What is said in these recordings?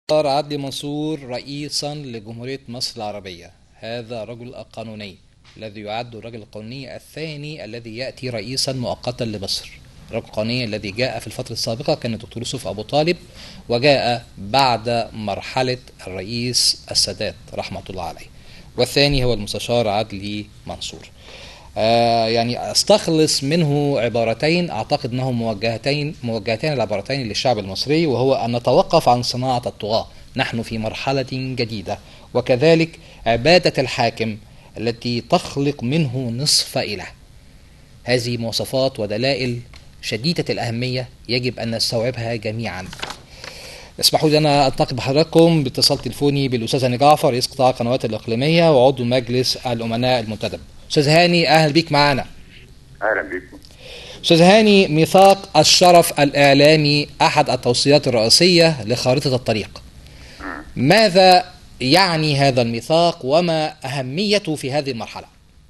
صار عدلي منصور رئيسا لجمهورية مصر العربية هذا رجل القانوني الذي يعد الرجل القانوني الثاني الذي يأتي رئيسا مؤقتا لمصر الرجل القانوني الذي جاء في الفترة السابقة كان الدكتور يوسف أبو طالب وجاء بعد مرحلة الرئيس السادات رحمة الله عليه والثاني هو المستشار عدلي منصور آه يعني استخلص منه عبارتين اعتقد انهم موجهتين موجهتين العبارتين للشعب المصري وهو ان نتوقف عن صناعه الطغاه نحن في مرحله جديده وكذلك عباده الحاكم التي تخلق منه نصف اله هذه مواصفات ودلائل شديده الاهميه يجب ان نستوعبها جميعا اسمحوا لي انا التقي بحضراتكم باتصال تليفوني بالاستاذ هاني جعفر رئيس قطاع القنوات الاقليميه وعضو مجلس الامناء المنتدب استاذ هاني اهلا بيك معانا اهلا بكم استاذ هاني ميثاق الشرف الاعلامي احد التوصيات الرئيسيه لخارطه الطريق ماذا يعني هذا الميثاق وما اهميته في هذه المرحله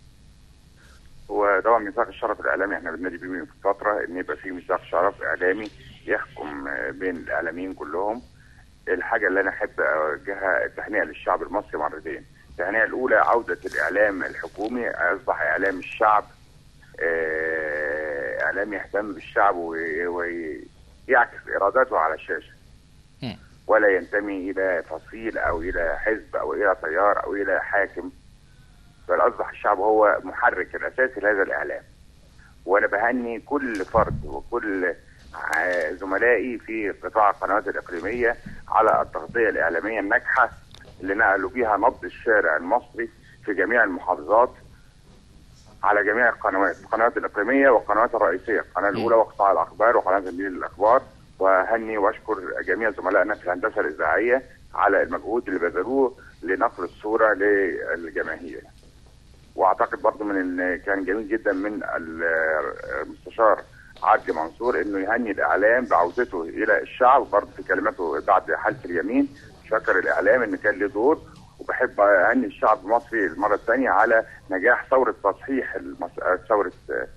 هو طبعا ميثاق الشرف الاعلامي احنا بننادي بيه من فتره ان يبقى في ميثاق شرف اعلامي يحكم بين الاعلاميين كلهم الحاجه اللي انا احب اوجهها التهنئه للشعب المصري مرتين التهنئه الاولى عوده الاعلام الحكومي اصبح اعلام الشعب آه، اعلام يهتم بالشعب ويعكس ارادته على الشاشه ولا ينتمي الى فصيل او الى حزب او الى تيار او الى حاكم بل اصبح الشعب هو محرك الاساسي لهذا الاعلام وانا بهني كل فرد وكل زملائي في قطاع القنوات الاقليميه على التغطيه الاعلاميه الناجحه اللي نقلوا بيها نبض الشارع المصري في جميع المحافظات على جميع القنوات القنوات الاقليميه والقنوات الرئيسيه القناه الاولى وقطاع الاخبار وقناه النيل للاخبار وهني واشكر جميع زملائنا في الهندسه الاذاعيه على المجهود اللي بذلوه لنقل الصوره للجماهير واعتقد برضه من ان كان جميل جدا من المستشار عدلي منصور انه يهني الاعلام بعودته الى الشعب برضه في كلماته بعد حاله اليمين شكر الاعلام ان كان له دور وبحب اهني الشعب المصري المره الثانيه على نجاح ثوره تصحيح المس... ثوره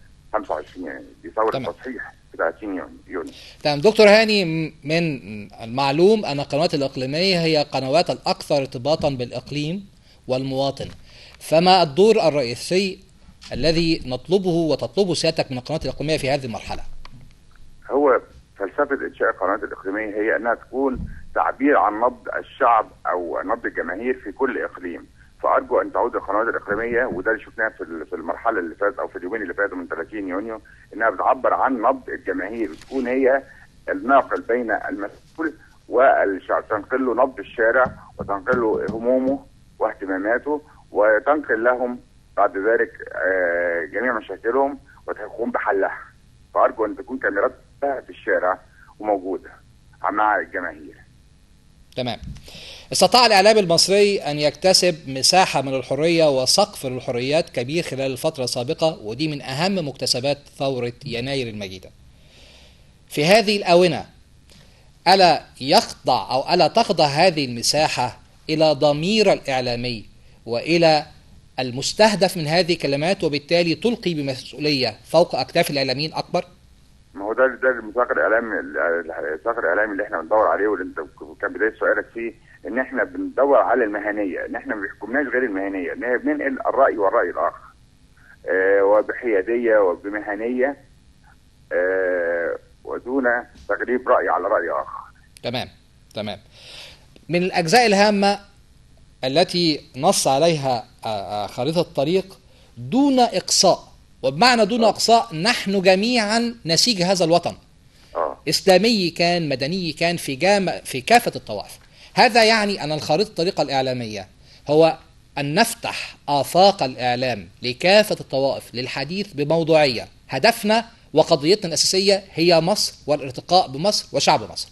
25 يعني دي ثوره تمام. تصحيح في 30 يونيو تمام دكتور هاني من المعلوم ان القنوات الاقليميه هي قنوات الاكثر ارتباطا بالاقليم والمواطن فما الدور الرئيسي الذي نطلبه وتطلبه سيادتك من القنوات الاقليميه في هذه المرحله هو فلسفه انشاء القنوات الاقليميه هي انها تكون تعبير عن نبض الشعب او نبض الجماهير في كل اقليم فارجو ان تعود القنوات الاقليميه وده اللي شفناه في في المرحله اللي فاتت او في اليومين اللي فاتوا من 30 يونيو انها بتعبر عن نبض الجماهير وتكون هي الناقل بين المسؤول والشعب تنقل له نبض الشارع وتنقل له همومه واهتماماته وتنقل لهم بعد ذلك آه، جميع مشاكلهم وتقوم بحلها فارجو ان تكون كاميرات في الشارع وموجوده مع الجماهير تمام استطاع الاعلام المصري ان يكتسب مساحه من الحريه وسقف للحريات كبير خلال الفتره السابقه ودي من اهم مكتسبات ثوره يناير المجيده في هذه الاونه الا يخضع او الا تخضع هذه المساحه الى ضمير الاعلامي والى المستهدف من هذه الكلمات وبالتالي تلقي بمسؤوليه فوق اكتاف الاعلاميين اكبر ما هو ده ده المساق الاعلامي المساق الاعلامي اللي احنا بندور عليه واللي انت كان بدايه سؤالك فيه ان احنا بندور على المهنيه ان احنا ما بيحكمناش غير المهنيه ان هي بننقل الراي والراي الاخر آه وبحياديه وبمهنيه آه ودون تغليب راي على راي اخر تمام تمام من الاجزاء الهامه التي نص عليها آه، آه، خريطه الطريق دون اقصاء وبمعنى دون اقصاء نحن جميعا نسيج هذا الوطن اه اسلامي كان مدني كان في جام في كافه الطوائف هذا يعني ان الخريطه الطريقه الاعلاميه هو ان نفتح افاق الاعلام لكافه الطوائف للحديث بموضوعيه هدفنا وقضيتنا الاساسيه هي مصر والارتقاء بمصر وشعب مصر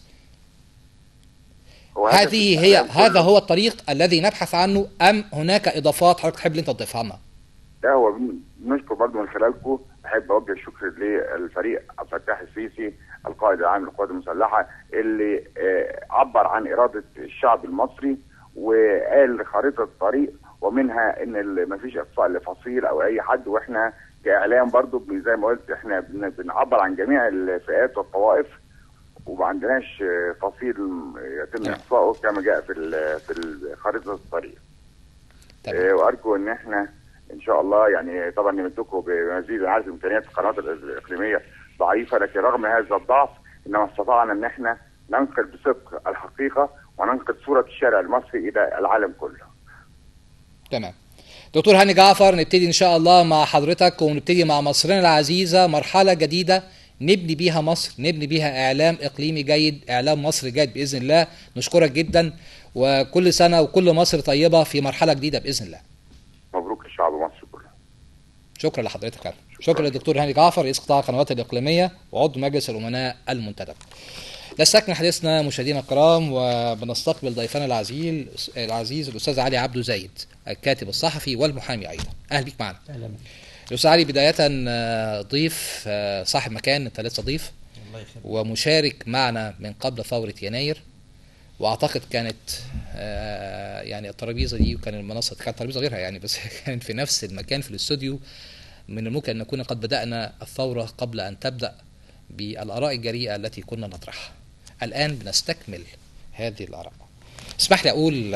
هو هدف هذه هي الإعلام هذا كله- هو الطريق الذي نبحث عنه ام هناك اضافات حضرتك تحب ان انت تضيفها لنا ده هو بن- بنشكر برضه من خلالكم احب اوجه الشكر للفريق عبد الفتاح السيسي القائد العام للقوات المسلحه اللي آه، عبر عن اراده الشعب المصري وقال خريطه الطريق ومنها ان ما فيش اقصاء لفصيل او اي حد واحنا كاعلام برضه زي ما قلت احنا بن- بنعبر عن جميع الفئات والطوائف وما عندناش فصيل يتم احصائه كما جاء في في خريطه الطريق. آه وارجو ان احنا ان شاء الله يعني طبعا نمدكم بمزيد عارف امكانيات القنوات الاقليميه ضعيفه لكن رغم هذا الضعف انما استطعنا ان احنا ننقل بصدق الحقيقه وننقل صوره الشارع المصري الى العالم كله. تمام. دكتور هاني جعفر نبتدي ان شاء الله مع حضرتك ونبتدي مع مصرنا العزيزه مرحله جديده نبني بيها مصر نبني بيها اعلام اقليمي جيد اعلام مصر جيد باذن الله نشكرك جدا وكل سنه وكل مصر طيبه في مرحله جديده باذن الله مبروك لشعب مصر كله شكرا لحضرتك شكرا, شكرا للدكتور هاني جعفر رئيس قطاع القنوات الاقليميه وعضو مجلس الامناء المنتدب نستكمل حديثنا مشاهدينا الكرام وبنستقبل ضيفنا العزيز العزيز الاستاذ علي عبده زايد الكاتب الصحفي والمحامي ايضا اهلا بيك معنا اهلا الاستاذ علي بدايه ضيف صاحب مكان انت لسه ضيف الله يخليك ومشارك معنا من قبل ثوره يناير واعتقد كانت يعني الترابيزه دي وكان المنصه كانت ترابيزه غيرها يعني بس كانت في نفس المكان في الاستوديو من الممكن ان نكون قد بدانا الثوره قبل ان تبدا بالاراء الجريئه التي كنا نطرحها الان بنستكمل هذه الاراء اسمح لي اقول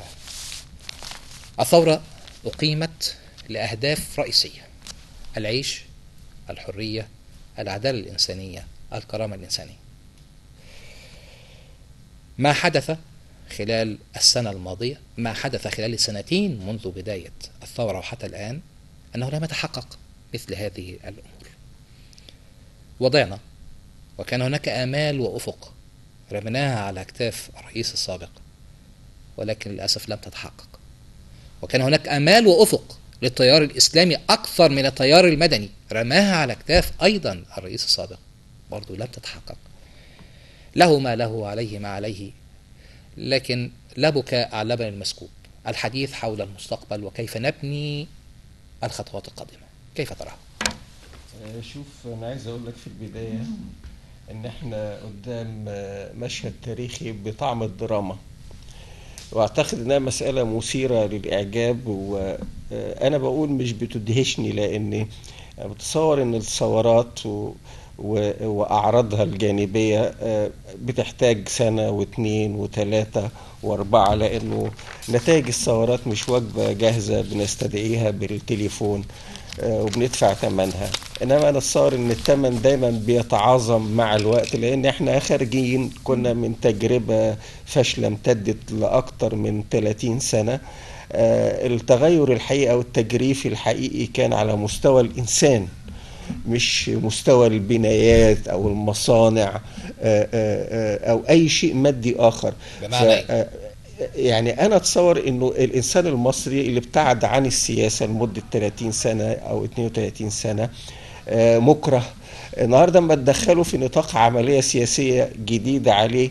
الثوره اقيمت لاهداف رئيسيه العيش الحريه العداله الانسانيه الكرامه الانسانيه ما حدث خلال السنه الماضيه ما حدث خلال السنتين منذ بدايه الثوره وحتى الان انه لم يتحقق مثل هذه الامور وضعنا وكان هناك امال وافق رميناها على اكتاف الرئيس السابق ولكن للاسف لم تتحقق وكان هناك امال وافق للتيار الاسلامي اكثر من التيار المدني رماها على اكتاف ايضا الرئيس السابق برضه لم تتحقق له ما له وعليه ما عليه لكن لا بكاء على اللبن المسكوب الحديث حول المستقبل وكيف نبني الخطوات القادمه كيف تراها شوف انا عايز اقول لك في البدايه ان احنا قدام مشهد تاريخي بطعم الدراما واعتقد انها مساله مثيره للاعجاب وانا بقول مش بتدهشني لاني بتصور ان الثورات و... و... واعراضها الجانبيه بتحتاج سنه واثنين وثلاثه واربعه لانه نتائج الثورات مش وجبه جاهزه بنستدعيها بالتليفون وبندفع ثمنها انما انا اتصور ان الثمن دايما بيتعاظم مع الوقت لان احنا خارجين كنا من تجربه فاشله امتدت لاكثر من 30 سنه التغير الحقيقي والتجريف الحقيقي كان على مستوى الانسان مش مستوى البنايات او المصانع او اي شيء مادي اخر بمعنى يعني انا اتصور انه الانسان المصري اللي ابتعد عن السياسه لمده 30 سنه او 32 سنه مكره النهارده لما تدخله في نطاق عمليه سياسيه جديده عليه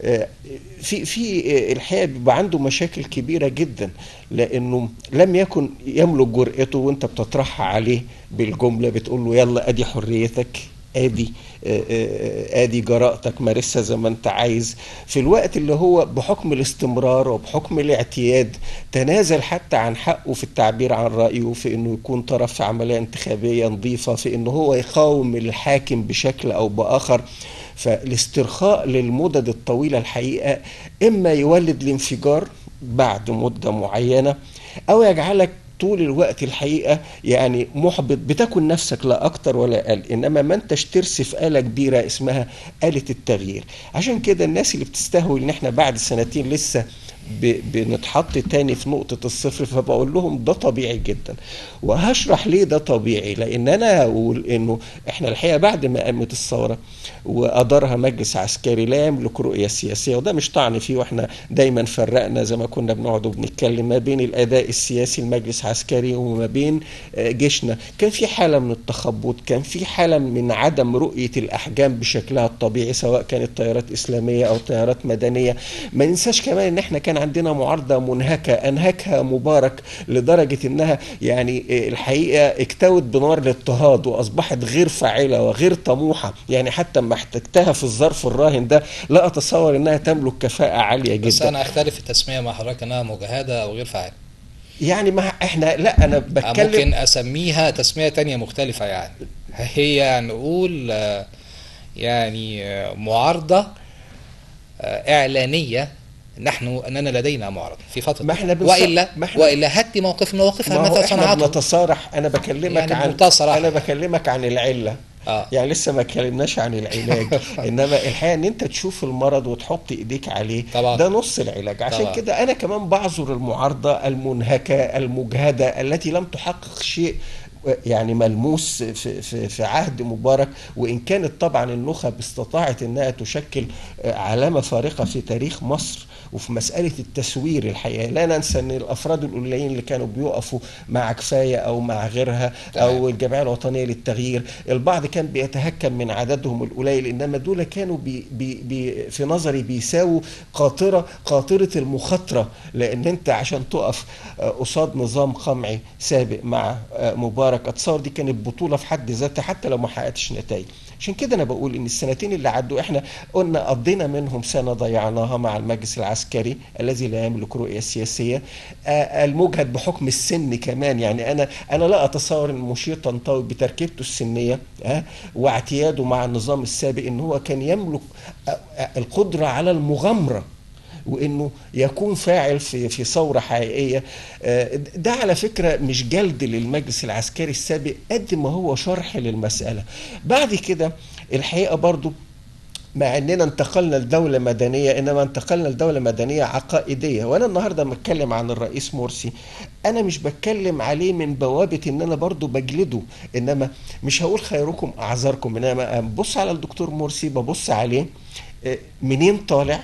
في في الحقيقه بيبقى عنده مشاكل كبيره جدا لانه لم يكن يملك جرأته وانت بتطرحها عليه بالجمله بتقول له يلا ادي حريتك ادي ادي جرأتك مارسها زي ما انت عايز في الوقت اللي هو بحكم الاستمرار وبحكم الاعتياد تنازل حتى عن حقه في التعبير عن رأيه في انه يكون طرف في عملية انتخابية نظيفة في انه هو يقاوم الحاكم بشكل او باخر فالاسترخاء للمدد الطويلة الحقيقة اما يولد الانفجار بعد مدة معينة او يجعلك طول الوقت الحقيقة يعني محبط بتكن نفسك لا أكتر ولا أقل إنما ما أنتش ترسي في آلة كبيرة اسمها آلة التغيير عشان كده الناس اللي بتستهوي إن إحنا بعد سنتين لسه بنتحط تاني في نقطة الصفر فبقول لهم ده طبيعي جدا وهشرح ليه ده طبيعي لأن أنا أقول إنه إحنا الحقيقة بعد ما قامت الثورة وأدارها مجلس عسكري لا يملك رؤية سياسية وده مش طعن فيه وإحنا دايما فرقنا زي ما كنا بنقعد وبنتكلم ما بين الأداء السياسي المجلس عسكري وما بين جيشنا كان في حالة من التخبط كان في حالة من عدم رؤية الأحجام بشكلها الطبيعي سواء كانت تيارات إسلامية أو تيارات مدنية ما ننساش كمان إن إحنا كان عندنا معارضة منهكة أنهكها مبارك لدرجة إنها يعني الحقيقة اكتوت بنار الاضطهاد وأصبحت غير فاعلة وغير طموحة يعني حتى ما احتجتها في الظرف الراهن ده لا أتصور إنها تملك كفاءة عالية جدا بس أنا أختلف في التسمية مع حضرتك إنها مجاهدة أو غير فاعلة يعني ما احنا لا انا بتكلم ممكن اسميها تسميه تانية مختلفه يعني هي نقول يعني معارضه اعلانيه نحن اننا لدينا معارضه في فتره ما احنا والا ما احنا والا هات مواقف مواقفها مثلا احنا بنتصارح انا بكلمك يعني عن انا بكلمك عن العله آه. يعني لسه ما اتكلمناش عن العلاج انما الحقيقه ان انت تشوف المرض وتحط ايديك عليه طبعا. ده نص العلاج عشان كده انا كمان بعذر المعارضه المنهكه المجهده التي لم تحقق شيء يعني ملموس في, في, في عهد مبارك وإن كانت طبعا النخب استطاعت أنها تشكل علامة فارقة في تاريخ مصر وفي مسألة التسوير الحقيقة لا ننسى أن الأفراد القليلين اللي كانوا بيقفوا مع كفاية أو مع غيرها أو الجمعية الوطنية للتغيير البعض كان بيتهكم من عددهم القليل إنما دول كانوا بي بي بي في نظري بيساووا قاطرة قاطرة المخاطرة لأن أنت عشان تقف قصاد نظام قمعي سابق مع مبارك أتصور دي كانت بطولة في حد ذاتها حتى لو ما حققتش نتائج عشان كده انا بقول ان السنتين اللي عدوا احنا قلنا قضينا منهم سنه ضيعناها مع المجلس العسكري الذي لا يملك رؤيه سياسيه المجهد بحكم السن كمان يعني انا انا لا اتصور ان مشير طنطاوي بتركيبته السنيه واعتياده مع النظام السابق ان هو كان يملك القدره على المغامره وانه يكون فاعل في في ثوره حقيقيه ده على فكره مش جلد للمجلس العسكري السابق قد ما هو شرح للمساله بعد كده الحقيقه برضو مع اننا انتقلنا لدوله مدنيه انما انتقلنا لدوله مدنيه عقائديه وانا النهارده بتكلم عن الرئيس مرسي انا مش بتكلم عليه من بوابه ان انا برضو بجلده انما مش هقول خيركم اعذركم انما ببص على الدكتور مرسي ببص عليه منين طالع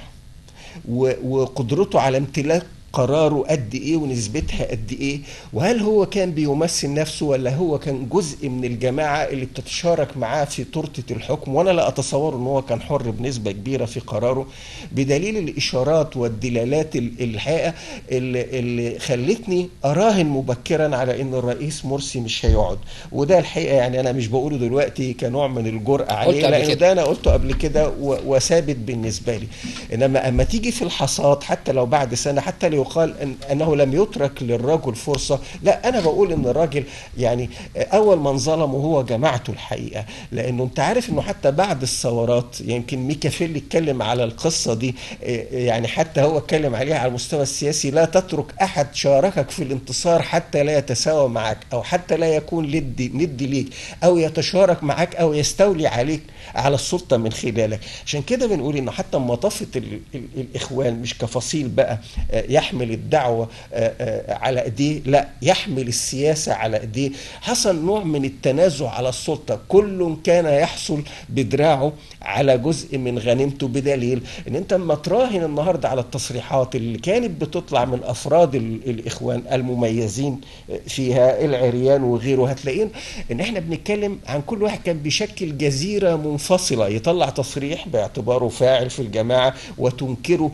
وقدرته على امتلاك قراره قد ايه ونسبتها قد ايه وهل هو كان بيمثل نفسه ولا هو كان جزء من الجماعه اللي بتتشارك معاه في تورته الحكم وانا لا اتصور ان هو كان حر بنسبه كبيره في قراره بدليل الاشارات والدلالات الحقيقه اللي, اللي خلتني اراهن مبكرا على ان الرئيس مرسي مش هيقعد وده الحقيقه يعني انا مش بقوله دلوقتي كنوع من الجرأه عليه لان ده انا قلته قبل كده وثابت بالنسبه لي انما اما تيجي في الحصاد حتى لو بعد سنه حتى لو يقال إن انه لم يترك للرجل فرصه لا انا بقول ان الراجل يعني اول من ظلمه هو جماعته الحقيقه لانه انت عارف انه حتى بعد الثورات يمكن ميكافيلي اتكلم على القصه دي يعني حتى هو اتكلم عليها على المستوى السياسي لا تترك احد شاركك في الانتصار حتى لا يتساوى معك او حتى لا يكون ند ند ليك او يتشارك معك او يستولي عليك على السلطه من خلالك عشان كده بنقول ان حتى مطافه الاخوان مش كفصيل بقى يحمل الدعوه على ايديه لا يحمل السياسه على ايديه حصل نوع من التنازع على السلطه كل كان يحصل بدراعه على جزء من غنيمته بدليل ان انت لما تراهن النهارده على التصريحات اللي كانت بتطلع من افراد الاخوان المميزين فيها العريان وغيره هتلاقين ان احنا بنتكلم عن كل واحد كان بيشكل جزيره منفصله يطلع تصريح باعتباره فاعل في الجماعه وتنكره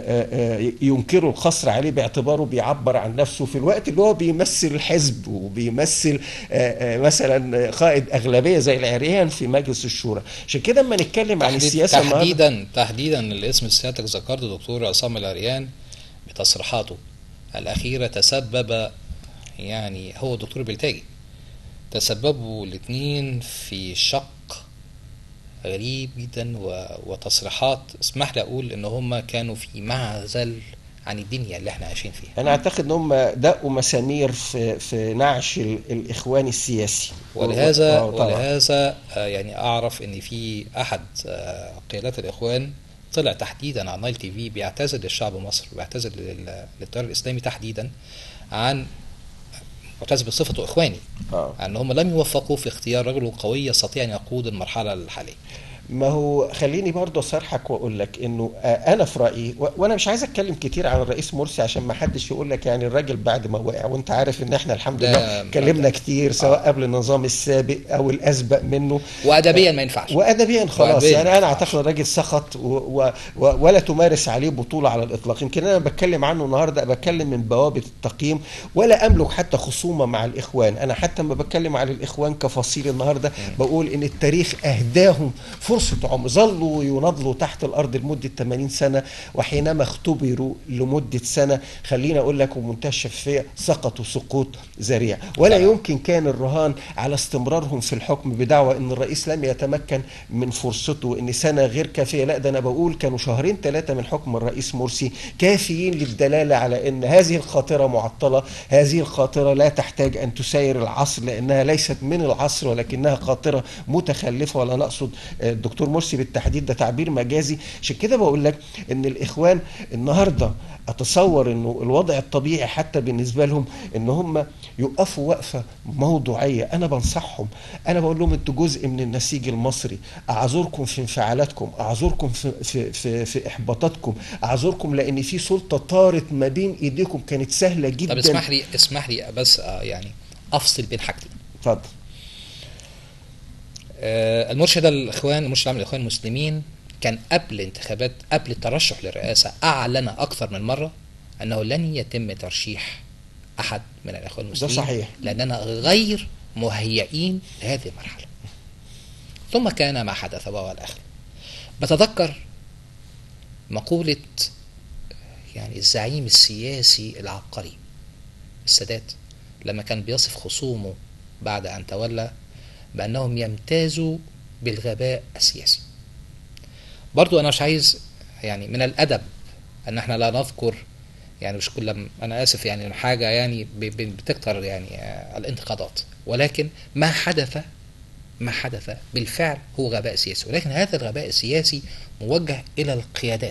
ينكره القصر عليه باعتباره بيعبر عن نفسه في الوقت اللي هو بيمثل الحزب وبيمثل مثلا قائد اغلبيه زي العريان في مجلس الشورى عشان كده اما نتكلم عن السياسه تحديدا النهاردة تحديدا الاسم اللي سيادتك ذكرته دكتور عصام العريان بتصريحاته الاخيره تسبب يعني هو الدكتور بلتاجي تسببوا الاثنين في شق غريب جدا وتصريحات اسمح لي اقول ان هم كانوا في معزل عن الدنيا اللي احنا عايشين فيها انا اعتقد ان هم دقوا مسامير في في نعش الاخوان السياسي ولهذا ولهذا يعني اعرف ان في احد قيادات الاخوان طلع تحديدا على نايل تي في بيعتذر للشعب المصري وبيعتذر للتيار الاسلامي تحديدا عن معتز بصفته اخواني آه. ان هم لم يوفقوا في اختيار رجل قوي يستطيع ان يقود المرحله الحاليه ما هو خليني برضه اصارحك واقول لك انه انا في رايي وانا مش عايز اتكلم كتير عن الرئيس مرسي عشان ما حدش يقول لك يعني الراجل بعد ما وقع وانت عارف ان احنا الحمد لله اتكلمنا كتير سواء آه. قبل النظام السابق او الاسبق منه وادبيا ما ينفعش وادبيا خلاص وأدبياً يعني انا اعتقد الراجل سخط و و و ولا تمارس عليه بطوله على الاطلاق يمكن انا بتكلم عنه النهارده بتكلم من بوابه التقييم ولا املك حتى خصومه مع الاخوان انا حتى لما بتكلم على الاخوان كفصيل النهارده بقول ان التاريخ اهداهم فرصه فرصة عمر ظلوا يناضلوا تحت الأرض لمدة 80 سنة وحينما اختبروا لمدة سنة خلينا أقول لك ومنتهى الشفافية سقطوا سقوط ذريع ولا يمكن كان الرهان على استمرارهم في الحكم بدعوى أن الرئيس لم يتمكن من فرصته أن سنة غير كافية لا ده أنا بقول كانوا شهرين ثلاثة من حكم الرئيس مرسي كافيين للدلالة على أن هذه الخاطرة معطلة هذه الخاطرة لا تحتاج أن تسير العصر لأنها ليست من العصر ولكنها خاطرة متخلفة ولا نقصد الدكتور مرسي بالتحديد ده تعبير مجازي عشان كده بقول لك ان الاخوان النهارده اتصور انه الوضع الطبيعي حتى بالنسبه لهم ان هم يقفوا وقفه موضوعيه انا بنصحهم انا بقول لهم انتوا جزء من النسيج المصري اعذركم في انفعالاتكم اعذركم في في في, في احباطاتكم اعذركم لان في سلطه طارت ما بين ايديكم كانت سهله جدا طب اسمح لي اسمح لي بس يعني افصل بين حاجتين اتفضل آه المرشد الاخوان المرشد العام للاخوان المسلمين كان قبل انتخابات قبل الترشح للرئاسه اعلن اكثر من مره انه لن يتم ترشيح احد من الاخوان المسلمين ده صحيح لاننا غير مهيئين لهذه المرحله ثم كان ما حدث وهو الاخر بتذكر مقوله يعني الزعيم السياسي العبقري السادات لما كان بيصف خصومه بعد ان تولى بانهم يمتازوا بالغباء السياسي برضو انا مش عايز يعني من الادب ان احنا لا نذكر يعني مش كل انا اسف يعني حاجه يعني بتكتر يعني الانتقادات ولكن ما حدث ما حدث بالفعل هو غباء سياسي ولكن هذا الغباء السياسي موجه الى القيادات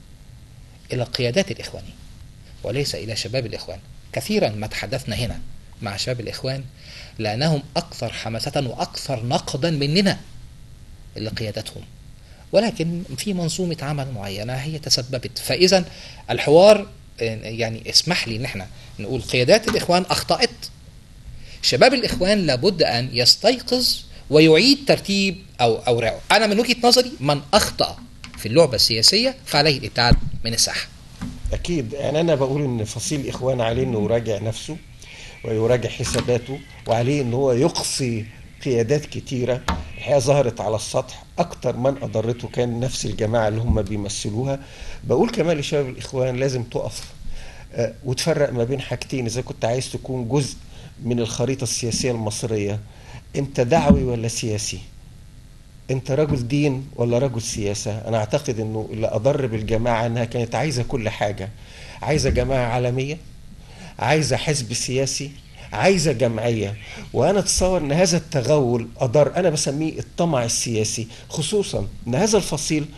الى القيادات الاخوانيه وليس الى شباب الاخوان كثيرا ما تحدثنا هنا مع شباب الاخوان لانهم اكثر حماسه واكثر نقدا مننا لقيادتهم ولكن في منظومة عمل معينة هي تسببت فإذا الحوار يعني اسمح لي ان احنا نقول قيادات الاخوان اخطأت شباب الاخوان لابد ان يستيقظ ويعيد ترتيب او اوراقه انا من وجهة نظري من اخطأ في اللعبة السياسية فعليه الابتعاد من الساحة اكيد يعني انا بقول ان فصيل الاخوان عليه انه يراجع نفسه ويراجع حساباته وعليه ان هو يقصي قيادات كتيرة الحقيقة ظهرت على السطح أكتر من أضرته كان نفس الجماعة اللي هم بيمثلوها بقول كمان لشباب الإخوان لازم تقف أه وتفرق ما بين حاجتين إذا كنت عايز تكون جزء من الخريطة السياسية المصرية أنت دعوي ولا سياسي أنت رجل دين ولا رجل سياسة أنا أعتقد أنه اللي أضر بالجماعة أنها كانت عايزة كل حاجة عايزة جماعة عالمية عايزة حزب سياسي عايزه جمعيه وانا اتصور ان هذا التغول اضر انا بسميه الطمع السياسي خصوصا ان هذا الفصيل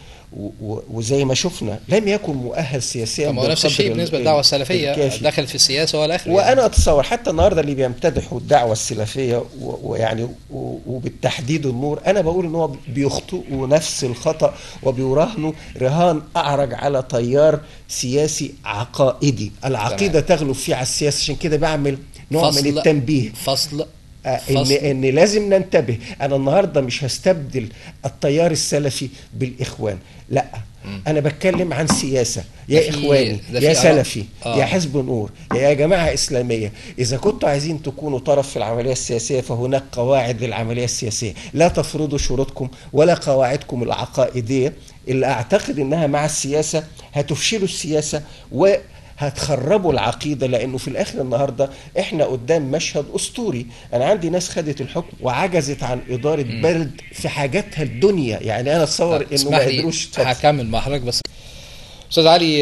وزي ما شفنا لم يكن مؤهل سياسيا طب نفس الشيء بالنسبه للدعوه السلفيه الكافي. دخلت في السياسه والاخر وانا يعني. اتصور حتى النهارده اللي بيمتدحوا الدعوه السلفيه ويعني وبالتحديد النور انا بقول ان هو بيخطئوا نفس الخطا وبيراهنوا رهان اعرج على تيار سياسي عقائدي العقيده تمام. تغلب فيه على السياسه عشان كده بعمل نوع فصل من التنبيه فصل ان ان لازم ننتبه انا النهارده مش هستبدل التيار السلفي بالاخوان لا م. انا بتكلم عن سياسه يا اخواني يا سلفي آه. يا حزب نور يا جماعه اسلاميه اذا كنتوا عايزين تكونوا طرف في العمليه السياسيه فهناك قواعد للعمليه السياسيه لا تفرضوا شروطكم ولا قواعدكم العقائديه اللي اعتقد انها مع السياسه هتفشلوا السياسه و هتخربوا العقيده لانه في الاخر النهارده احنا قدام مشهد اسطوري انا عندي ناس خدت الحكم وعجزت عن اداره م. بلد في حاجاتها الدنيا يعني انا اتصور انه ما قدروش هكمل مع حضرتك بس استاذ علي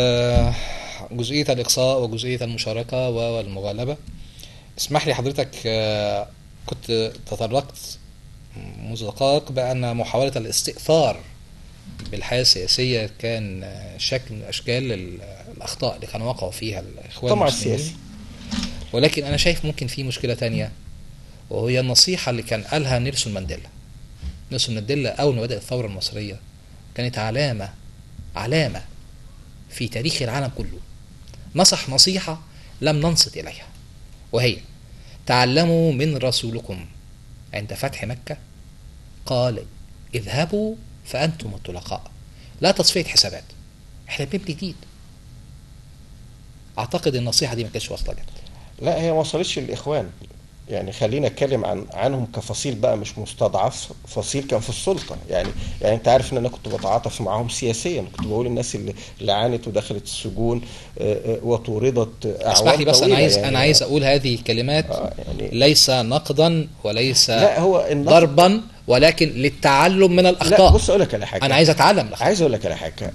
جزئيه الاقصاء وجزئيه المشاركه والمغالبه اسمح لي حضرتك كنت تطرقت منذ دقائق بان محاوله الاستئثار بالحياه السياسيه كان شكل من اشكال الاخطاء اللي كانوا وقعوا فيها الاخوان طبعا السياسي ولكن انا شايف ممكن في مشكله تانية وهي النصيحه اللي كان قالها نيلسون مانديلا نيلسون مانديلا اول ما بدات الثوره المصريه كانت علامه علامه في تاريخ العالم كله نصح نصيحه لم ننصت اليها وهي تعلموا من رسولكم عند فتح مكه قال اذهبوا فانتم الطلقاء لا تصفيه حسابات احنا بنبني جديد اعتقد النصيحه دي ما كانتش واصله جدا لا هي ما وصلتش للاخوان يعني خلينا اتكلم عن عنهم كفصيل بقى مش مستضعف فصيل كان في السلطه يعني يعني انت عارف ان انا كنت بتعاطف معاهم سياسيا كنت بقول الناس اللي, اللي عانت ودخلت السجون آه، آه، وطوردت اسمح لي بس انا عايز يعني انا عايز اقول هذه الكلمات آه يعني ليس نقدا وليس لا هو ضربا ولكن للتعلم من الاخطاء لا بص اقول لك على حاجه انا عايز اتعلم الأخطاء. عايز اقول لك على حاجه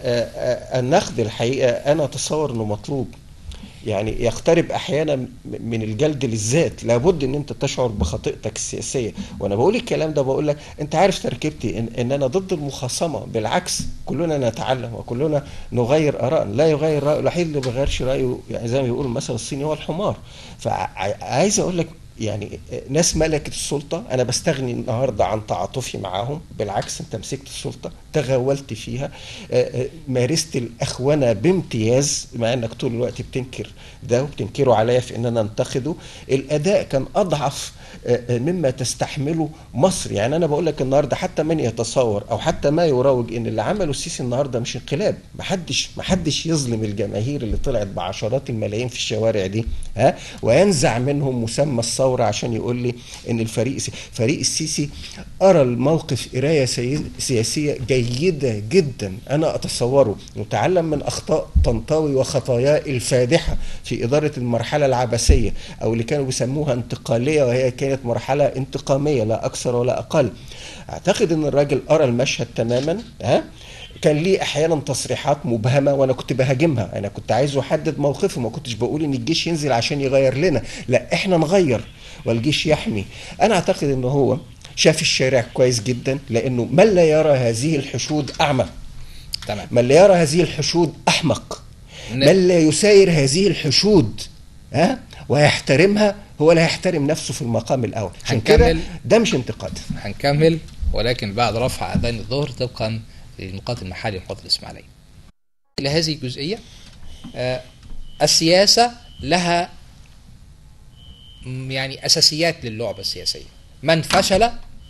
النقد الحقيقه انا اتصور انه مطلوب يعني يقترب احيانا من الجلد للذات لابد ان انت تشعر بخطيئتك السياسيه وانا بقول الكلام ده بقول لك انت عارف تركيبتي إن, ان انا ضد المخاصمه بالعكس كلنا نتعلم وكلنا نغير اراء لا يغير رايه الوحيد اللي ما بيغيرش رايه يعني زي ما بيقولوا المثل الصيني هو الحمار فعايز اقول لك يعني ناس ملكت السلطة أنا بستغني النهاردة عن تعاطفي معاهم بالعكس أنت مسكت السلطة تغولت فيها مارست الأخونة بامتياز مع أنك طول الوقت بتنكر ده وبتنكره عليا في أن أنا أنتقده الأداء كان أضعف مما تستحمله مصر يعني انا بقول لك النهارده حتى من يتصور او حتى ما يروج ان اللي عمله السيسي النهارده مش انقلاب محدش محدش يظلم الجماهير اللي طلعت بعشرات الملايين في الشوارع دي ها وينزع منهم مسمى الثوره عشان يقول لي ان الفريق فريق السيسي ارى الموقف قرايه سياسيه جيده جدا انا اتصوره وتعلم من اخطاء طنطاوي وخطاياه الفادحه في اداره المرحله العبثيه او اللي كانوا بيسموها انتقاليه وهي كانت مرحله انتقاميه لا اكثر ولا اقل اعتقد ان الراجل ارى المشهد تماما ها كان ليه احيانا تصريحات مبهمه وانا كنت بهاجمها انا كنت عايزه يحدد موقفه ما كنتش بقول ان الجيش ينزل عشان يغير لنا لا احنا نغير والجيش يحمي انا اعتقد ان هو شاف الشارع كويس جدا لانه من لا يرى هذه الحشود اعمى تمام من لا يرى هذه الحشود احمق من لا يساير هذه الحشود ها ويحترمها هو لا يحترم نفسه في المقام الاول عشان كده ده مش انتقاد هنكمل ولكن بعد رفع اذان الظهر طبقا للمقاط المحلي للقوات الاسماعيليه الى هذه الجزئيه آه السياسه لها يعني اساسيات للعبه السياسيه من فشل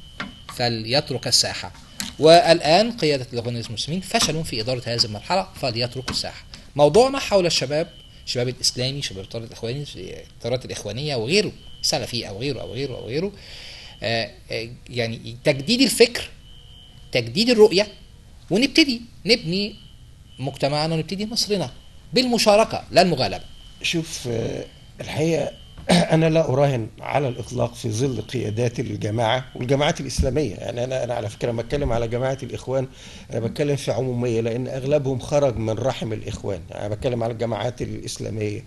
فليترك الساحه والان قياده الاخوان المسلمين فشلوا في اداره هذه المرحله فليتركوا الساحه موضوعنا حول الشباب الشباب الاسلامي شباب الطرد الاخواني الطرات الاخوانيه وغيره سلفي او غيره او غيره او غيره آآ آآ يعني تجديد الفكر تجديد الرؤيه ونبتدي نبني مجتمعنا ونبتدي مصرنا بالمشاركه لا المغالبه شوف الحقيقه انا لا اراهن على الاطلاق في ظل قيادات الجماعه والجماعات الاسلاميه يعني انا انا على فكره لما اتكلم على جماعه الاخوان انا بتكلم في عموميه لان اغلبهم خرج من رحم الاخوان يعني انا بتكلم على الجماعات الاسلاميه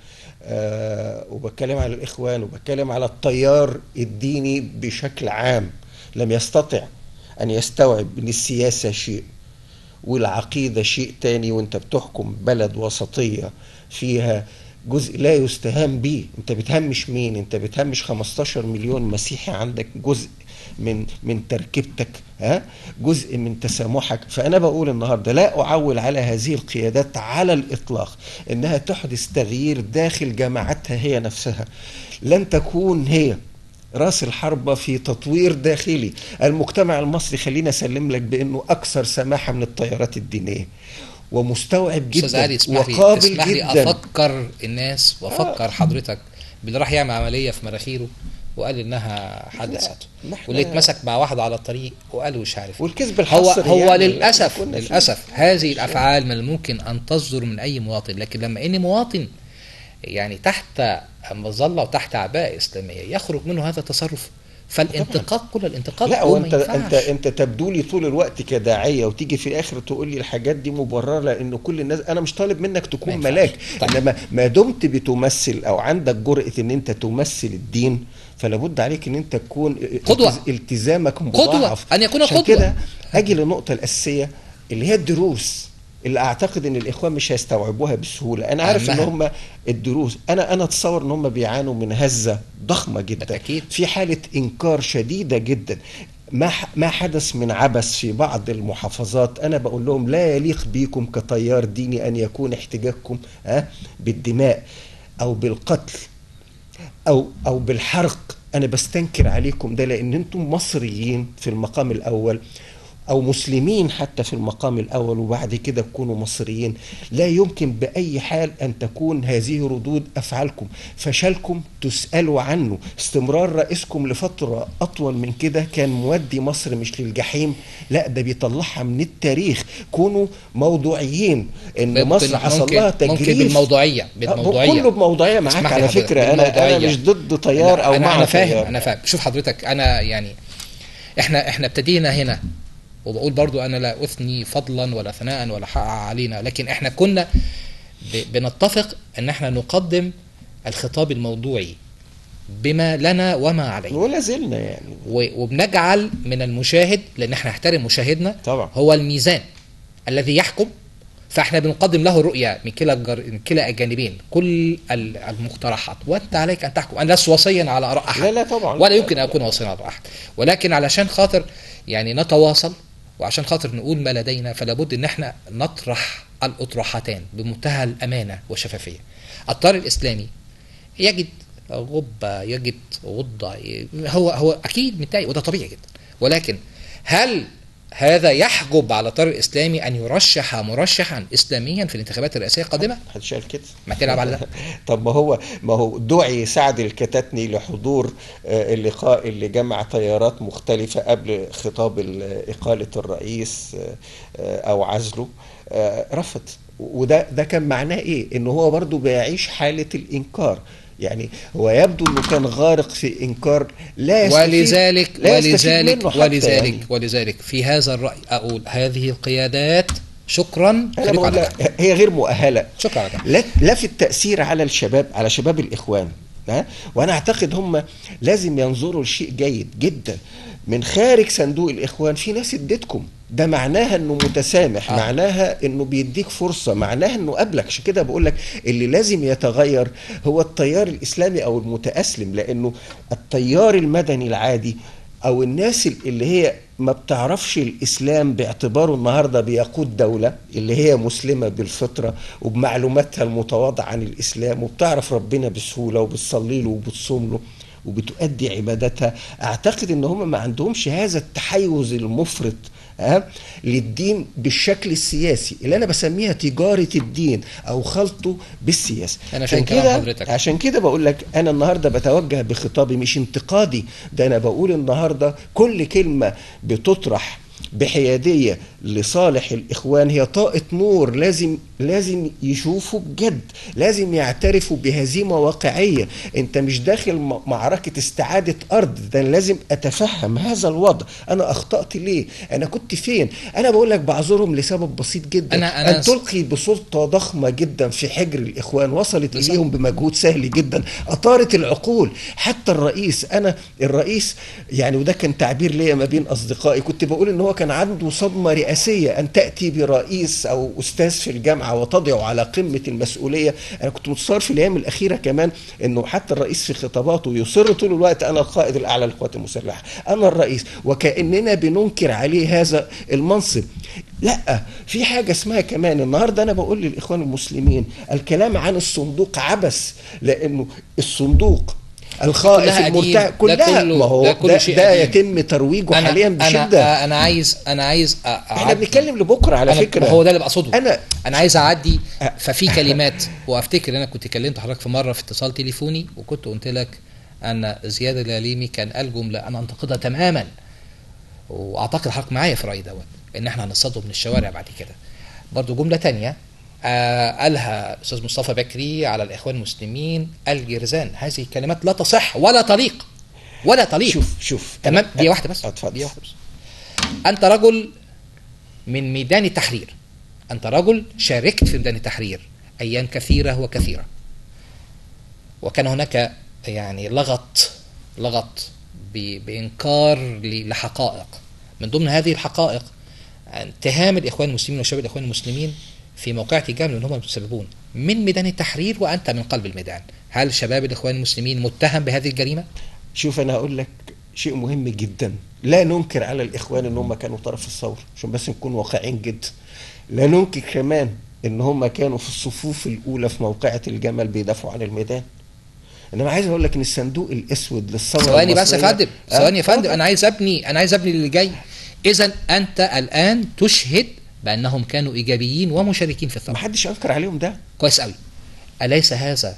أه وبتكلم على الاخوان وبتكلم على التيار الديني بشكل عام لم يستطع ان يستوعب ان السياسه شيء والعقيده شيء تاني وانت بتحكم بلد وسطيه فيها جزء لا يستهان به انت بتهمش مين انت بتهمش 15 مليون مسيحي عندك جزء من من تركيبتك ها جزء من تسامحك فانا بقول النهارده لا اعول على هذه القيادات على الاطلاق انها تحدث تغيير داخل جماعتها هي نفسها لن تكون هي راس الحربة في تطوير داخلي المجتمع المصري خلينا اسلم لك بانه اكثر سماحة من التيارات الدينية ومستوعب جدا علي وقابل لي جدا لي افكر الناس وافكر آه. حضرتك باللي راح يعمل عمليه في مناخيره وقال انها حدثته واللي اتمسك مع واحد على الطريق وقال مش عارف والكذب هو هو يعني للاسف للاسف هذه الافعال من الممكن ان تصدر من اي مواطن لكن لما اني مواطن يعني تحت مظله وتحت عباءه اسلاميه يخرج منه هذا التصرف فالانتقاد كل الانتقاد لا وانت انت انت تبدو لي طول الوقت كداعيه وتيجي في الاخر تقول لي الحاجات دي مبرره لان كل الناس انا مش طالب منك تكون ملاك طيب. انما ما دمت بتمثل او عندك جرأه ان انت تمثل الدين فلا بد عليك ان انت تكون قدوة. التزامك مضاعف قدوة ان يكون قدوة كده اجي للنقطه الاساسيه اللي هي الدروس اللي اعتقد ان الاخوان مش هيستوعبوها بسهوله انا عارف ان هم الدروس انا انا اتصور ان هم بيعانوا من هزه ضخمه جدا أكيد. في حاله انكار شديده جدا ما ما حدث من عبث في بعض المحافظات انا بقول لهم لا يليق بيكم كتيار ديني ان يكون احتجاجكم ها بالدماء او بالقتل او او بالحرق انا بستنكر عليكم ده لان انتم مصريين في المقام الاول او مسلمين حتى في المقام الاول وبعد كده تكونوا مصريين لا يمكن باي حال ان تكون هذه ردود افعالكم فشلكم تسالوا عنه استمرار رئيسكم لفتره اطول من كده كان مودي مصر مش للجحيم لا ده بيطلعها من التاريخ كونوا موضوعيين ان مصر حصل لها تجريف ممكن بالموضوعيه بالموضوعيه كله بموضوعيه معاك على فكره انا انا مش ضد تيار او أنا مع انا فاهم تيار. انا فاهم شوف حضرتك انا يعني احنا احنا ابتدينا هنا وبقول برضو انا لا اثني فضلا ولا ثناء ولا حق علينا لكن احنا كنا ب- بنتفق ان احنا نقدم الخطاب الموضوعي بما لنا وما علينا ولا زلنا يعني و- وبنجعل من المشاهد لان احنا نحترم مشاهدنا طبعا. هو الميزان الذي يحكم فاحنا بنقدم له رؤيه من كلا الجر... من كلا الجانبين كل ال- المقترحات وانت عليك ان تحكم انا لست وصيا على اراء احد لا لا طبعا ولا يمكن ان اكون وصيا على اراء احد ولكن علشان خاطر يعني نتواصل وعشان خاطر نقول ما لدينا فلا بد ان احنا نطرح الاطروحتان بمنتهى الامانه والشفافيه الطار الاسلامي يجد غبة يجد غضة هو هو أكيد متضايق وده طبيعي جدا ولكن هل هذا يحجب على الطار الإسلامي أن يرشح مرشحا إسلاميا في الانتخابات الرئاسية القادمة؟ محدش قال كده ما تلعب على ده طب ما هو ما هو دعي سعد الكتاتني لحضور آه، اللقاء اللي جمع تيارات مختلفة قبل خطاب ال- إقالة الرئيس آه، آه، أو عزله آه، رفض وده ده كان معناه إيه؟ إن هو برضو بيعيش حالة الإنكار يعني هو يبدو انه كان غارق في انكار لا يستفيد ولذلك لا يستفيد ولذلك منه حتى ولذلك يعني. ولذلك في هذا الرأي أقول هذه القيادات شكرا انا خليكم بقول على لك جنب. هي غير مؤهله شكرا على جنب. لا لا في التاثير على الشباب على شباب الاخوان ها وانا اعتقد هم لازم ينظروا لشيء جيد جدا من خارج صندوق الاخوان في ناس اديتكم ده معناها انه متسامح آه. آه. معناها انه بيديك فرصه معناها انه قبلك عشان كده بقول لك اللي لازم يتغير هو التيار الاسلامي او المتاسلم لانه التيار المدني العادي او الناس اللي هي ما بتعرفش الاسلام باعتباره النهارده بيقود دوله اللي هي مسلمه بالفطره وبمعلوماتها المتواضعه عن الاسلام وبتعرف ربنا بسهوله وبتصلي له وبتصوم له وبتؤدي عباداتها اعتقد ان هم ما عندهمش هذا التحيز المفرط ها للدين بالشكل السياسي اللي انا بسميها تجاره الدين او خلطه بالسياسه أنا عشان فاهم كلام كده حضرتك. عشان كده بقول لك انا النهارده بتوجه بخطابي مش انتقادي ده انا بقول النهارده كل كلمه بتطرح بحياديه لصالح الاخوان هي طاقه نور لازم لازم يشوفوا بجد لازم يعترفوا بهزيمه واقعيه انت مش داخل م- معركه استعاده ارض ده أنا لازم اتفهم هذا الوضع انا اخطات ليه انا كنت فين انا بقول لك بعذرهم لسبب بسيط جدا أنا- أنا ان تلقي بسلطه ضخمه جدا في حجر الاخوان وصلت بالظبط. اليهم بمجهود سهل جدا اثارت العقول حتى الرئيس انا الرئيس يعني وده كان تعبير ليا ما بين اصدقائي كنت بقول ان هو كان عنده صدمه رئاسيه ان تاتي برئيس او استاذ في الجامعه وتضعه على قمه المسؤوليه انا كنت متصور في الايام الاخيره كمان انه حتى الرئيس في خطاباته يصر طول الوقت انا القائد الاعلى للقوات المسلحه انا الرئيس وكاننا بننكر عليه هذا المنصب لا في حاجه اسمها كمان النهارده انا بقول للاخوان المسلمين الكلام عن الصندوق عبث لانه الصندوق الخائف كلها قديم. المرتع ده كلها كله- ما هو ده ده, كله ده, شيء ده قديم. يتم ترويجه أنا حاليا أنا بشده أنا عايز أنا عايز أ- احنا أعد- بنتكلم لبكره على أنا فكره هو ده اللي بقصده انا انا عايز اعدي أه. ففي كلمات وافتكر انا كنت كلمت حضرتك في مره في اتصال تليفوني وكنت قلت لك ان زياد الهليمي كان قال جمله انا انتقدها تماما واعتقد حضرتك معايا في الراي دوت ان احنا هنصطادهم من الشوارع بعد كده برضو جمله تانية آه قالها استاذ مصطفى بكري على الاخوان المسلمين الجرزان هذه كلمات لا تصح ولا تليق ولا تليق شوف شوف تمام أنا- دي واحده بس اتفضل دي واحده بس انت رجل من ميدان التحرير انت رجل شاركت في ميدان التحرير ايام كثيره وكثيره وكان هناك يعني لغط لغط ب- بانكار ل- لحقائق من ضمن هذه الحقائق اتهام الاخوان المسلمين وشباب الاخوان المسلمين في موقع تجام لان هم المتسببون من ميدان التحرير وانت من قلب الميدان هل شباب الاخوان المسلمين متهم بهذه الجريمه شوف انا هقول لك شيء مهم جدا لا ننكر على الاخوان ان هم كانوا طرف الثوره عشان بس نكون واقعيين جدا لا ننكر كمان ان هم كانوا في الصفوف الاولى في موقعة الجمل بيدافعوا عن الميدان انما عايز اقول لك ان الصندوق الاسود للثوره ثواني بس يا المصرية- فندم آه، ثواني يا فندم آه، انا عايز ابني انا عايز ابني اللي جاي اذا انت الان تشهد بانهم كانوا ايجابيين ومشاركين في الثوره ما حدش انكر عليهم ده كويس قوي اليس هذا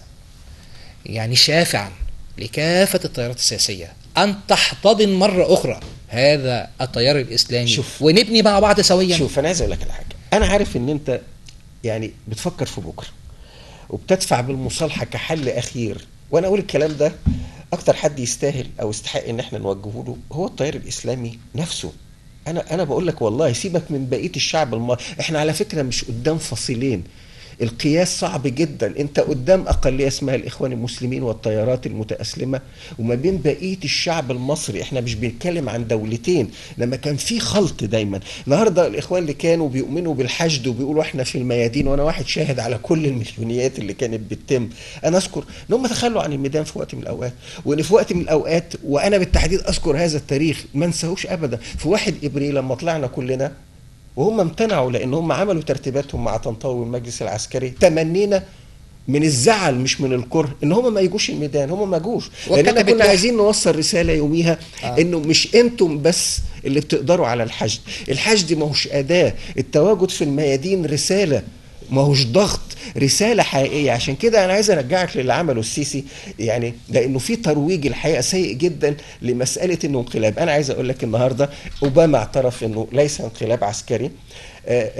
يعني شافعا لكافه التيارات السياسيه ان تحتضن مره اخرى هذا التيار الاسلامي شوف. ونبني مع بعض سويا شوف انا عايز اقول لك على حاجه انا عارف ان انت يعني بتفكر في بكره وبتدفع بالمصالحه كحل اخير وانا اقول الكلام ده اكتر حد يستاهل او يستحق ان احنا نوجهه له هو التيار الاسلامي نفسه انا انا بقول لك والله سيبك من بقيه الشعب المصري احنا على فكره مش قدام فصيلين القياس صعب جدا انت قدام اقليه اسمها الاخوان المسلمين والتيارات المتاسلمه وما بين بقيه الشعب المصري احنا مش بنتكلم عن دولتين لما كان في خلط دايما النهارده الاخوان اللي كانوا بيؤمنوا بالحشد وبيقولوا احنا في الميادين وانا واحد شاهد على كل المليونيات اللي كانت بتتم انا اذكر ان هم تخلوا عن الميدان في وقت من الاوقات وان في وقت من الاوقات وانا بالتحديد اذكر هذا التاريخ ما انساهوش ابدا في 1 ابريل لما طلعنا كلنا وهم امتنعوا لان هم عملوا ترتيباتهم مع طنطاوي والمجلس العسكري تمنينا من الزعل مش من الكره ان هم ما يجوش الميدان هم ما جوش لان احنا كنا عايزين نوصل رساله يوميها آه. انه مش انتم بس اللي بتقدروا على الحشد الحشد ما هوش اداه التواجد في الميادين رساله ما هوش ضغط رساله حقيقيه عشان كده انا عايز ارجعك للي عمله السيسي يعني لانه في ترويج الحقيقه سيء جدا لمساله انه انقلاب انا عايز اقول لك النهارده اوباما اعترف انه ليس انقلاب عسكري آآ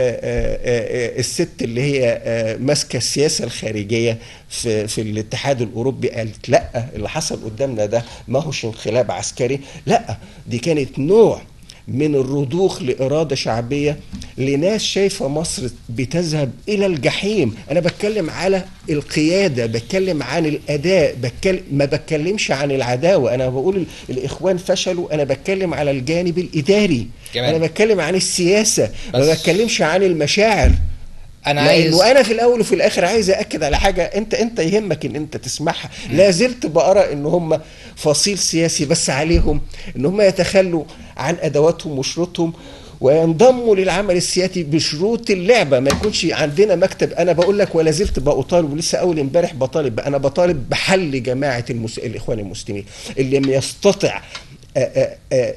آآ الست اللي هي ماسكه السياسه الخارجيه في في الاتحاد الاوروبي قالت لا اللي حصل قدامنا ده ما هوش انقلاب عسكري لا دي كانت نوع من الرضوخ لإرادة شعبية لناس شايفة مصر بتذهب إلى الجحيم أنا بتكلم على القيادة بتكلم عن الأداء بتكلم ما بتكلمش عن العداوة أنا بقول الإخوان فشلوا أنا بتكلم على الجانب الإداري جمال. أنا بتكلم عن السياسة ما بتكلمش عن المشاعر انا عايز وانا في الاول وفي الاخر عايز اكد على حاجه انت انت يهمك ان انت تسمعها لا زلت بقرا ان هم فصيل سياسي بس عليهم ان هم يتخلوا عن ادواتهم وشروطهم وينضموا للعمل السياسي بشروط اللعبه ما يكونش عندنا مكتب انا بقول لك ولا زلت بطالب ولسه اول امبارح بطالب انا بطالب بحل جماعه المس... الاخوان المسلمين اللي لم يستطع آآ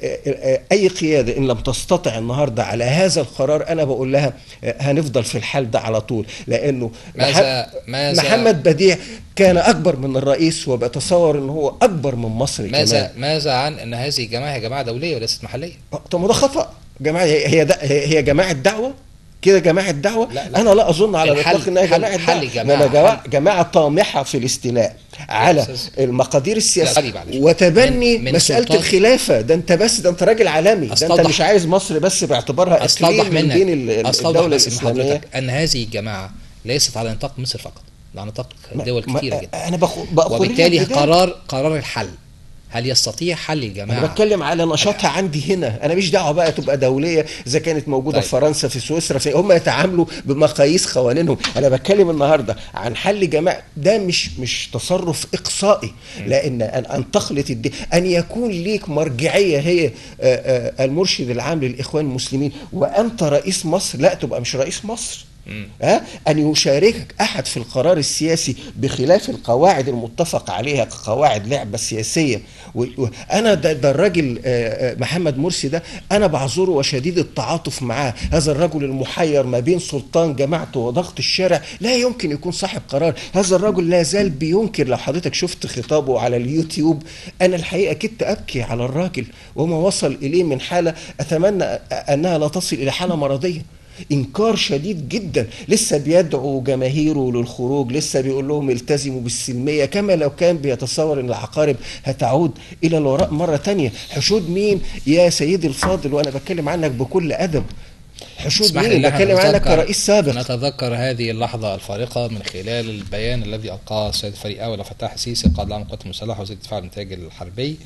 آآ اي قياده ان لم تستطع النهارده على هذا القرار انا بقول لها هنفضل في الحال ده على طول لانه ماذا ماذا محمد بديع كان اكبر من الرئيس وبتصور ان هو اكبر من مصر ماذا كمان. ماذا عن ان هذه الجماعه هي جماعه دوليه وليست محليه طب ما ده خطا جماعه هي ده هي جماعه دعوه كده جماعه دعوه لا لا. انا لا اظن على الاطلاق انها حل- جماعه حل دعوه جماعة، إنما جماعه حل. جماعه طامحه في الاستيلاء على أستاذ. المقادير السياسيه لا، معلش. وتبني من- من مساله سلطان- الخلافه ده انت بس ده انت راجل عالمي ده انت أستوضح. مش عايز مصر بس باعتبارها استوضح اقليم من منك بين ال- ال- استوضح الدوله بس من الاسلاميه حضرتك ان هذه الجماعه ليست على نطاق مصر فقط على نطاق ما- دول ما- كثيره جدا انا بخ... بأخذ وبالتالي لك بده. قرار قرار الحل هل يستطيع حل انا الجماعه بتكلم على نشاطها عندي هنا انا مش دعوه بقى تبقى دوليه اذا كانت موجوده طيب. في فرنسا في سويسرا في هم يتعاملوا بمقاييس قوانينهم انا بتكلم النهارده عن حل جماعي ده مش مش تصرف اقصائي لان ان ان تخلط الدين ان يكون ليك مرجعيه هي آه، آه، المرشد العام للاخوان المسلمين وانت رئيس مصر لا تبقى مش رئيس مصر ها ان يشاركك احد في القرار السياسي بخلاف القواعد المتفق عليها كقواعد لعبه سياسيه و- وانا ده, ده الراجل آه، آه، محمد مرسي ده انا بعذره وشديد التعاطف معاه هذا الرجل المحير ما بين سلطان جماعته وضغط الشارع لا يمكن يكون صاحب قرار هذا الرجل لا زال بينكر لو حضرتك شفت خطابه على اليوتيوب انا الحقيقه كنت ابكي على الراجل وما وصل اليه من حاله اتمنى انها لا تصل الى حاله مرضيه انكار شديد جدا لسه بيدعو جماهيره للخروج لسه بيقول لهم التزموا بالسلميه كما لو كان بيتصور ان العقارب هتعود الى الوراء مره تانية حشود مين يا سيدي الفاضل وانا بتكلم عنك بكل ادب حشود اسمح لي مين إن احنا بتكلم عنك نتذكر- كرئيس سابق نتذكر هذه اللحظة الفارقة من خلال البيان الذي ألقاه السيد فريق أول فتاح السيسي قائد العام للقوات المسلحة وزير الدفاع والإنتاج الحربي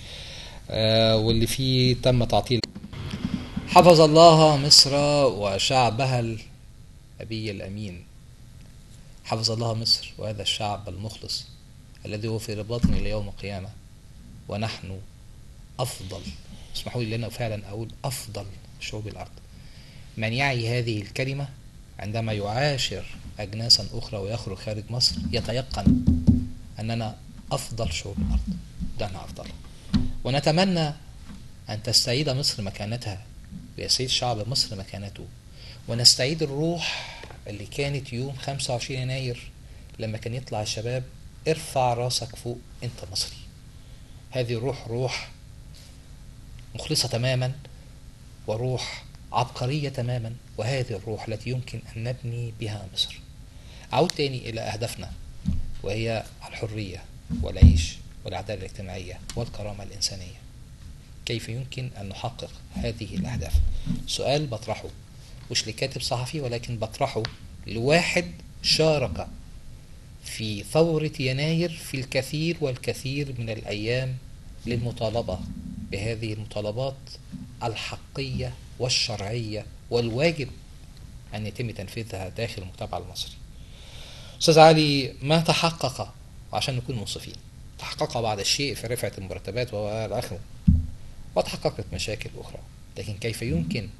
آه واللي فيه تم تعطيل حفظ الله مصر وشعبها الأبي الأمين حفظ الله مصر وهذا الشعب المخلص الذي هو في رباطنا إلى يوم القيامة ونحن أفضل اسمحوا لي لنا فعلا أقول أفضل شعوب الأرض من يعي هذه الكلمة عندما يعاشر أجناسا أخرى ويخرج خارج مصر يتيقن أننا أفضل شعوب الأرض دعنا أفضل ونتمنى أن تستعيد مصر مكانتها ويستعيد شعب مصر مكانته ونستعيد الروح اللي كانت يوم 25 يناير لما كان يطلع الشباب ارفع راسك فوق انت مصري هذه الروح روح مخلصة تماما وروح عبقرية تماما وهذه الروح التي يمكن أن نبني بها مصر أعود تاني إلى أهدافنا وهي الحرية والعيش والعدالة الاجتماعية والكرامة الإنسانية كيف يمكن أن نحقق هذه الأهداف سؤال بطرحه مش لكاتب صحفي ولكن بطرحه لواحد شارك في ثورة يناير في الكثير والكثير من الأيام للمطالبة بهذه المطالبات الحقية والشرعية والواجب أن يتم تنفيذها داخل المجتمع المصري أستاذ علي ما تحقق وعشان نكون منصفين تحقق بعض الشيء في رفعة المرتبات وإلى آخره وتحققت مشاكل أخرى لكن كيف يمكن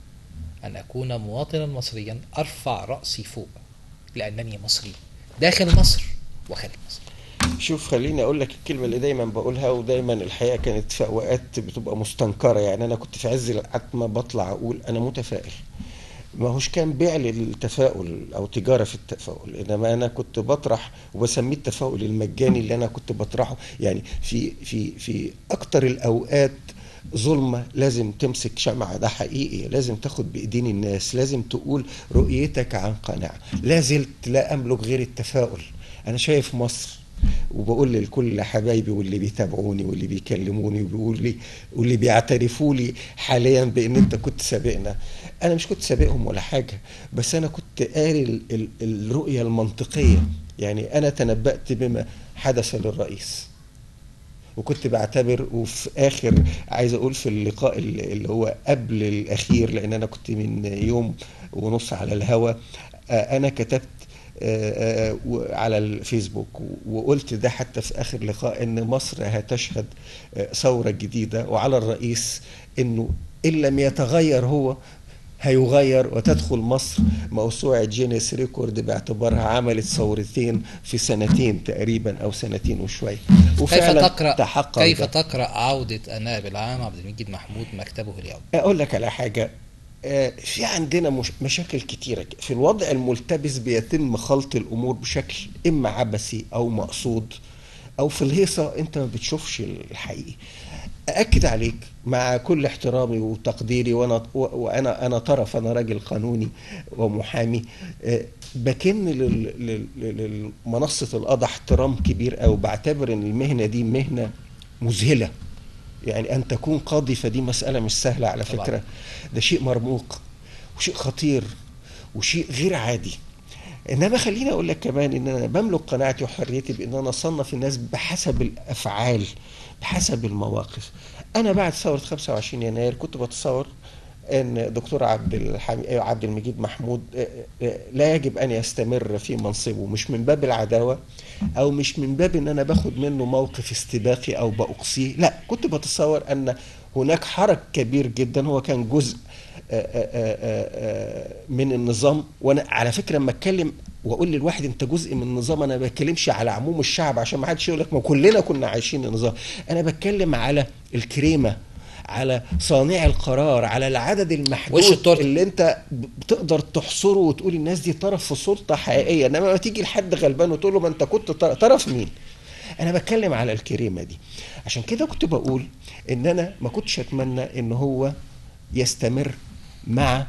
أن أكون مواطنا مصريا أرفع رأسي فوق لأنني مصري داخل مصر وخارج مصر شوف خليني اقول لك الكلمه اللي دايما بقولها ودايما الحقيقه كانت في اوقات بتبقى مستنكره يعني انا كنت في عز العتمه بطلع اقول انا متفائل ما هوش كان بيع للتفاؤل او تجاره في التفاؤل انما انا كنت بطرح وبسميه التفاؤل المجاني اللي انا كنت بطرحه يعني في في في اكتر الاوقات ظلمة لازم تمسك شمعة ده حقيقي لازم تاخد بإيدين الناس لازم تقول رؤيتك عن قناعة لا زلت لا أملك غير التفاؤل أنا شايف مصر وبقول لكل حبايبي واللي بيتابعوني واللي بيكلموني وبيقول لي واللي بيعترفوا لي حاليا بان انت كنت سابقنا انا مش كنت سابقهم ولا حاجه بس انا كنت قاري ال- ال- الرؤيه المنطقيه يعني انا تنبأت بما حدث للرئيس وكنت بعتبر وفي اخر عايز اقول في اللقاء اللي اللي هو قبل الاخير لان انا كنت من يوم ونص على الهوا آه، انا كتبت آه، آه، و- على الفيسبوك و- وقلت ده حتى في اخر لقاء ان مصر هتشهد آه، ثوره جديده وعلى الرئيس انه ان لم يتغير هو هيغير وتدخل مصر موسوعة جينيس ريكورد باعتبارها عملت ثورتين في سنتين تقريبا أو سنتين وشوية كيف وفعلا تقرأ تحقق كيف ده. تقرأ عودة النائب العام عبد المجيد محمود مكتبه اليوم اقول لك على حاجه آه، في عندنا مش مشاكل كتيرة في الوضع الملتبس بيتم خلط الأمور بشكل إما عبثي أو مقصود أو في الهيصة أنت ما بتشوفش الحقيقي أأكد عليك مع كل احترامي وتقديري وأنا وأنا أنا طرف أنا راجل قانوني ومحامي آه، بكن لل- لل- لل- لمنصة القضاء احترام كبير أو بعتبر إن المهنة دي مهنة مذهلة يعني ان تكون قاضي فدي مساله مش سهله على طبعاً. فكره ده شيء مرموق وشيء خطير وشيء غير عادي انما خليني اقول لك كمان ان انا بملك قناعتي وحريتي بان انا اصنف الناس بحسب الافعال بحسب المواقف انا بعد ثوره 25 يناير كنت بتصور ان دكتور عبد الحميد عبد المجيد محمود آه، آه، لا يجب ان يستمر في منصبه مش من باب العداوه او مش من باب ان انا باخد منه موقف استباقي او باقصيه لا كنت بتصور ان هناك حرج كبير جدا هو كان جزء آه، آه، آه، آه، من النظام وانا على فكره لما اتكلم واقول للواحد انت جزء من النظام انا ما بتكلمش على عموم الشعب عشان ما حدش يقول لك ما كلنا كنا عايشين النظام انا بتكلم على الكريمه على صانع القرار على العدد وش المحدود التورتة. اللي انت بتقدر تحصره وتقول الناس دي طرف في سلطه حقيقيه انما ما تيجي لحد غلبان وتقول له ما انت كنت طرف, طرف مين انا بتكلم على الكريمه دي عشان كده كنت بقول ان انا ما كنتش اتمنى ان هو يستمر مع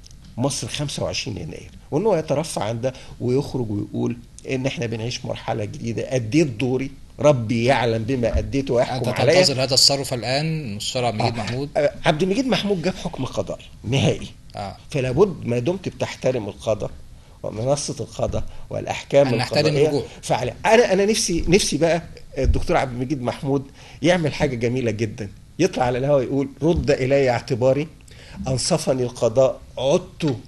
مصر 25 يناير وان هو يترفع عن ده ويخرج ويقول ان احنا بنعيش مرحله جديده اديت دوري ربي يعلم بما اديته أنت ويحكم عليا تنتظر هذا التصرف الآن مستشار عبد المجيد محمود آه، عبد المجيد محمود جاب حكم قضائي نهائي آه. فلا بد ما دمت بتحترم القضاء ومنصة القضاء والأحكام أن نحترم القضائية الرجوع. فعلا أنا أنا نفسي نفسي بقى الدكتور عبد المجيد محمود يعمل حاجة جميلة جدا يطلع على الهواء يقول رد إلي اعتباري أنصفني القضاء عدت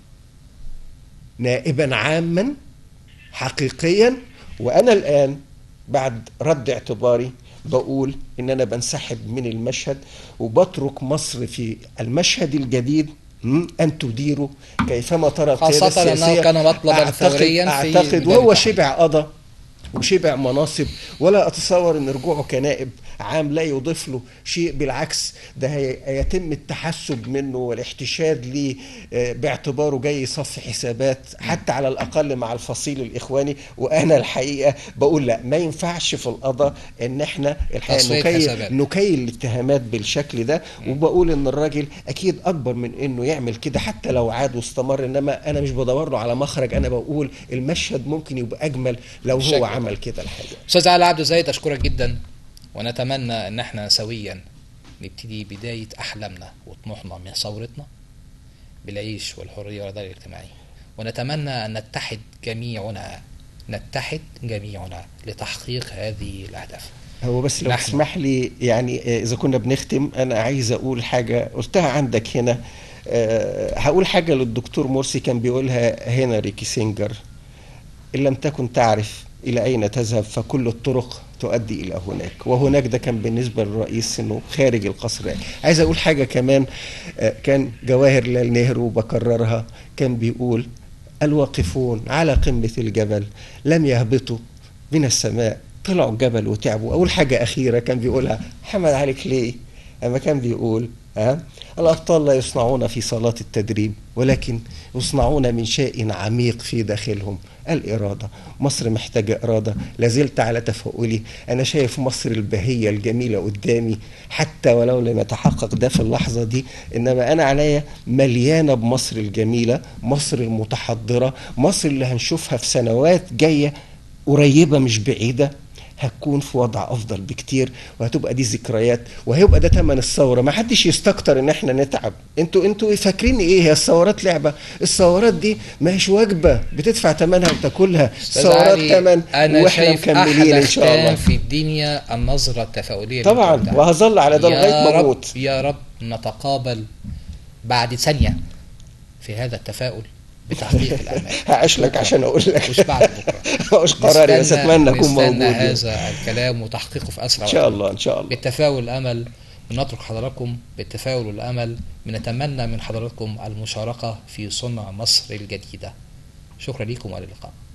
نائبا عاما حقيقيا وأنا الآن بعد رد اعتباري بقول ان انا بنسحب من المشهد وبترك مصر في المشهد الجديد م، ان تديره كيفما ترى القياده خاصة أنه السياسيه كان مطلبا أعتقد- ثوريا في اعتقد ميدان وهو التحرير. شبع قضى وشبع مناصب ولا اتصور ان رجوعه كنائب عام لا يضيف له شيء بالعكس ده هيتم التحسب منه والاحتشاد ليه باعتباره جاي يصفي حسابات حتى على الاقل مع الفصيل الاخواني وانا الحقيقه بقول لا ما ينفعش في القضاء ان احنا الحقيقه نكيل نكيل الاتهامات بالشكل ده وبقول ان الراجل اكيد اكبر من انه يعمل كده حتى لو عاد واستمر انما انا مش بدور له على مخرج انا بقول المشهد ممكن يبقى اجمل لو هو عمل كده الحقيقه استاذ علي عبد الزايد اشكرك جدا ونتمنى ان احنا سويا نبتدي بدايه احلامنا وطموحنا من ثورتنا بالعيش والحريه والعداله الاجتماعيه ونتمنى ان نتحد جميعنا نتحد جميعنا لتحقيق هذه الاهداف هو بس لو تسمح لي يعني اذا كنا بنختم انا عايز اقول حاجه قلتها عندك هنا أه هقول حاجه للدكتور مرسي كان بيقولها هنري كيسنجر ان لم تكن تعرف الى اين تذهب فكل الطرق تؤدي الى هناك وهناك ده كان بالنسبه للرئيس انه خارج القصر عايز اقول حاجه كمان أه كان جواهر لال نهرو بكررها كان بيقول الواقفون على قمه الجبل لم يهبطوا من السماء طلعوا الجبل وتعبوا اول حاجه اخيره كان بيقولها محمد علي كلي اما كان بيقول ها الابطال لا يصنعون في صالات التدريب ولكن يصنعون من شيء عميق في داخلهم الإرادة مصر محتاجة إرادة لازلت على تفاؤلي أنا شايف مصر البهية الجميلة قدامي حتى ولو لم يتحقق ده في اللحظة دي إنما أنا عليا مليانة بمصر الجميلة مصر المتحضرة مصر اللي هنشوفها في سنوات جاية قريبة مش بعيدة هتكون في وضع افضل بكتير وهتبقى دي ذكريات وهيبقى ده ثمن الثوره ما حدش يستكتر ان احنا نتعب انتوا انتوا فاكرين ايه هي الثورات لعبه الثورات دي ما هيش وجبه بتدفع ثمنها وتاكلها الثورات ثمن واحنا مكملين ان شاء الله في الدنيا النظره التفاؤليه طبعا وهظل على ده لغايه ما اموت يا رب نتقابل بعد ثانيه في هذا التفاؤل بتحقيق الامال هعيش لك عشان اقول لك مش بعد بكره مش قراري بس اتمنى اكون موجود هذا الكلام وتحقيقه في اسرع ان شاء الله ان شاء الله بالتفاؤل والامل بنترك حضراتكم بالتفاؤل والامل بنتمنى من حضراتكم المشاركه في صنع مصر الجديده شكرا لكم والى اللقاء